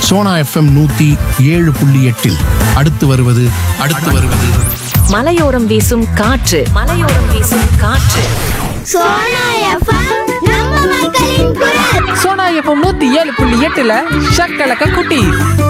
Sona FM நூத்தி ஏழு புள்ளி எட்டில் அடுத்து வருவது அடுத்து வருவது மலையோரம் வீசும் காற்று மலையோரம் வீசும் காற்று சோனா எஃப்எம் நம்ம மக்களின் குரல் சோனா எஃப்எம் நூத்தி ஏழு புள்ளி எட்டுல ஷக்கலக்க குட்டி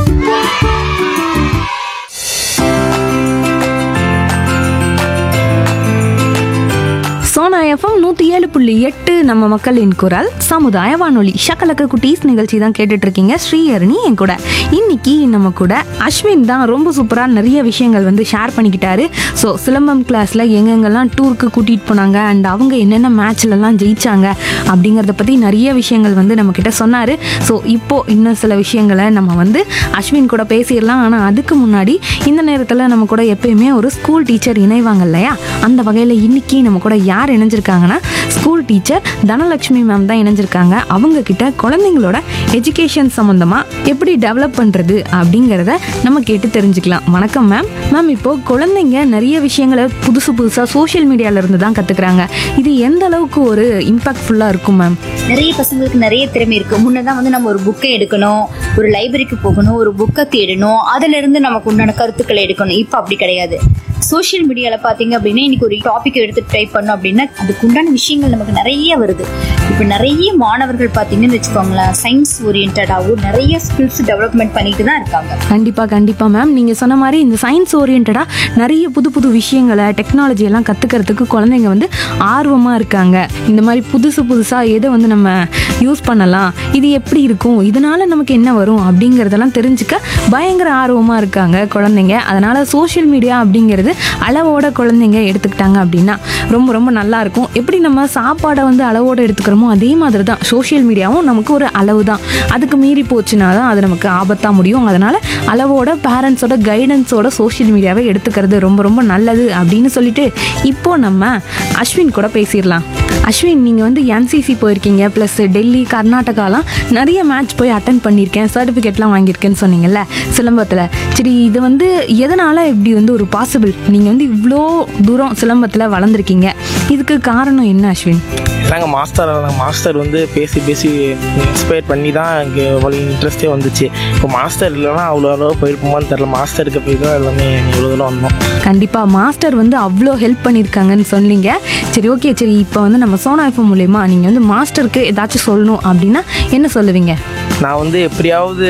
சோனா எஃப்எம் நூற்றி ஏழு புள்ளி எட்டு நம்ம மக்களின் குரல் சமுதாய வானொலி ஷக்கலக்க குட்டீஸ் நிகழ்ச்சி தான் கேட்டுட்டு இருக்கீங்க ஸ்ரீஹரணி என் கூட இன்னைக்கு நம்ம கூட அஸ்வின் தான் ரொம்ப சூப்பராக நிறைய விஷயங்கள் வந்து ஷேர் பண்ணிக்கிட்டாரு ஸோ சிலம்பம் கிளாஸில் எங்கெங்கெல்லாம் டூருக்கு கூட்டிகிட்டு போனாங்க அண்ட் அவங்க என்னென்ன மேட்ச்லலாம் ஜெயிச்சாங்க அப்படிங்கிறத பற்றி நிறைய விஷயங்கள் வந்து நம்மக்கிட்ட சொன்னார் ஸோ இப்போ இன்னும் சில விஷயங்களை நம்ம வந்து அஸ்வின் கூட பேசிடலாம் ஆனால் அதுக்கு முன்னாடி இந்த நேரத்தில் நம்ம கூட எப்பயுமே ஒரு ஸ்கூல் டீச்சர் இணைவாங்க இல்லையா அந்த வகையில் இன்னைக்கு நம்ம கூட யார் இணைஞ்சிருக்காங்கன்னா ஸ்கூல் டீச்சர் தனலட்சுமி மேம் தான் இணைஞ்சிருக்காங்க அவங்க கிட்ட குழந்தைங்களோட எஜுகேஷன் சம்மந்தமாக எப்படி டெவலப் பண்ணுறது அப்படிங்கிறத நம்ம கேட்டு தெரிஞ்சுக்கலாம் வணக்கம் மேம் மேம் இப்போ குழந்தைங்க நிறைய விஷயங்களை புதுசு புதுசாக சோஷியல் மீடியால இருந்து தான் கற்றுக்குறாங்க இது எந்த அளவுக்கு ஒரு இம்பாக்ட்ஃபுல்லாக இருக்கும் மேம் நிறைய பசங்களுக்கு நிறைய திறமை இருக்கு முன்னதான் வந்து நம்ம ஒரு புக்கை எடுக்கணும் ஒரு லைப்ரரிக்கு போகணும் ஒரு புக்கை தேடணும் அதுல இருந்து நமக்கு உண்டான கருத்துக்களை எடுக்கணும் இப்போ அப்படி கிடையாது சோஷியல் மீடியால பாத்தீங்க அப்படின்னா இன்னைக்கு ஒரு டாபிக் எடுத்து டைப் பண்ணோம் அப்படின்னா அதுக்கு உண்டான விஷயங்கள் நமக்கு நிறைய வருது இப்போ நிறைய மாணவர்கள் பாத்தீங்கன்னு வச்சுக்கோங்களேன் சயின்ஸ் ஓரியன்டாவும் நிறைய ஸ்கில்ஸ் டெவலப்மெண்ட் பண்ணிட்டு தான் இருக்காங்க கண்டிப்பாக கண்டிப்பாக மேம் நீங்கள் சொன்ன மாதிரி இந்த சயின்ஸ் ஓரியன்டாக நிறைய புது புது விஷயங்களை டெக்னாலஜி எல்லாம் கற்றுக்கிறதுக்கு குழந்தைங்க வந்து ஆர்வமாக இருக்காங்க இந்த மாதிரி புதுசு புதுசாக எதை வந்து நம்ம யூஸ் பண்ணலாம் இது எப்படி இருக்கும் இதனால நமக்கு என்ன வரும் அப்படிங்கிறதெல்லாம் தெரிஞ்சுக்க பயங்கர ஆர்வமாக இருக்காங்க குழந்தைங்க அதனால் சோஷியல் மீடியா அப்படிங்கிறது அளவோட குழந்தைங்க எடுத்துக்கிட்டாங்க அப்படின்னா ரொம்ப ரொம்ப நல்லா இருக்கும் எப்படி நம்ம சாப்பாடை வந்து அளவோட எடுத்துக்கிறோமோ அதே மாதிரி தான் சோஷியல் மீடியாவும் நமக்கு ஒரு அளவு தான் அதுக்கு மீறி போச்சுன்னா தான் அது நமக்கு ஆபத்தாக முடியும் அதனால் அளவோட பேரண்ட்ஸோட கைடன்ஸோட சோஷியல் மீடியாவை எடுத்துக்கிறது ரொம்ப ரொம்ப நல்லது அப்படின்னு சொல்லிட்டு இப்போ நம்ம அஸ்வின் கூட பேசிடலாம் அஸ்வின் நீங்கள் வந்து என்சிசி போயிருக்கீங்க ப்ளஸ் டெல்லி கர்நாடகாலாம் நிறைய மேட்ச் போய் அட்டன் பண்ணியிருக்கேன் சர்டிஃபிகேட்லாம் வாங்கியிருக்கேன்னு சொன்னீங்கல்ல சிலம்பத்தில் சரி இது வந்து எதனால் இப்படி வந்து ஒரு பாசிபிள் நீங்கள் வந்து இவ்வளோ தூரம் சிலம்பத்தில் வளர்ந்துருக்கீங்க இதுக்கு காரணம் என்ன அஸ்வின் நாங்கள் மாஸ்டர் மாஸ்டர் வந்து பேசி பேசி இன்ஸ்பயர் பண்ணி தான் இங்கே அவ்வளோ இன்ட்ரெஸ்டே வந்துச்சு இப்போ மாஸ்டர் இல்லைன்னா அவ்வளோ அளவு போயிருப்போமான்னு தெரில மாஸ்டருக்கு போய் தான் எல்லாமே இவ்வளோ தூரம் வந்தோம் கண்டிப்பாக மாஸ்டர் வந்து அவ்வளோ ஹெல்ப் பண்ணியிருக்காங்கன்னு சொன்னீங்க சரி ஓகே சரி இப்போ வந்து நம்ம சோனா எஃப்எம் மூலயமா நீங்கள் வந்து மாஸ்டருக்கு ஏதாச்சும் சொல்லணும் அப்படின்னா என்ன சொல்லுவீங்க நான் வந்து எப்படியாவது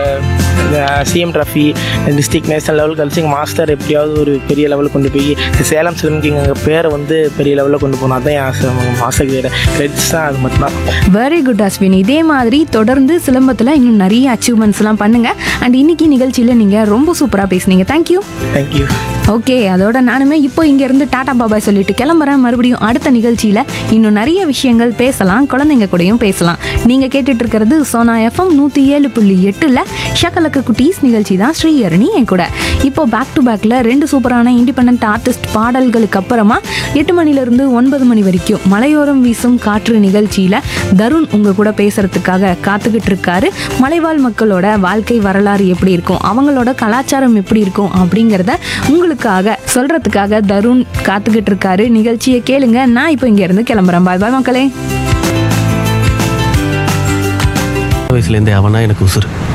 CM trophy district national level கழிச்சு எங்கள் மாஸ்டர் எப்படியாவது ஒரு பெரிய லெவலுக்கு கொண்டு போய் சேலம் சிலம்பிக்கு எங்கள் பேரை வந்து பெரிய லெவலில் கொண்டு போகணும் அதான் என் ஆசை மாஸ்டர் கிரெடிட்ஸ் தான் அது மட்டும்தான் வெரி குட் அஸ்வின் இதே மாதிரி தொடர்ந்து சிலம்பத்தில் இன்னும் நிறைய அச்சீவ்மெண்ட்ஸ்லாம் பண்ணுங்க அண்ட் இன்னைக்கு நிகழ்ச்சியில் நீங்கள் ரொம்ப சூப்பராக பேசுனீங்க தேங்க்யூ தேங்க்யூ ஓகே அதோட நானுமே இப்போ இங்கேருந்து டாடா பாபாய் சொல்லிட்டு கிளம்புறேன் மறுபடியும் அடுத்த நிகழ்ச்சியில் இன்னும் நிறைய விஷயங்கள் பேசலாம் குழந்தைங்க கூடயும் பேசலாம் நீங்கள் கேட்டுட்டு இருக்கிறது சோனா எஃப்எம் நூற்றி ஏழு புள்ளி எட்டில் ஷக்கலக்க குட்டீஸ் நிகழ்ச்சி தான் ஸ்ரீஹரணி என் கூட இப்போ பேக் டு பேக்கில் ரெண்டு சூப்பரான இண்டிபெண்ட் ஆர்டிஸ்ட் பாடல்களுக்கு அப்புறமா எட்டு மணிலேருந்து ஒன்பது மணி வரைக்கும் மலையோரம் வீசும் காற்று நிகழ்ச்சியில் தருண் உங்கள் கூட பேசுறதுக்காக காத்துக்கிட்டு இருக்காரு மலைவாழ் மக்களோட வாழ்க்கை வரலாறு எப்படி இருக்கும் அவங்களோட கலாச்சாரம் எப்படி இருக்கும் அப்படிங்கிறத உங்களுக்காக சொல்றதுக்காக தருண் காத்துக்கிட்டு இருக்காரு நிகழ்ச்சியை கேளுங்க நான் இப்போ இங்க இருந்து கிளம்புறேன் பாய் பாய் மக்களே வயசுலேருந்தே அவனா எனக்கு உசுறு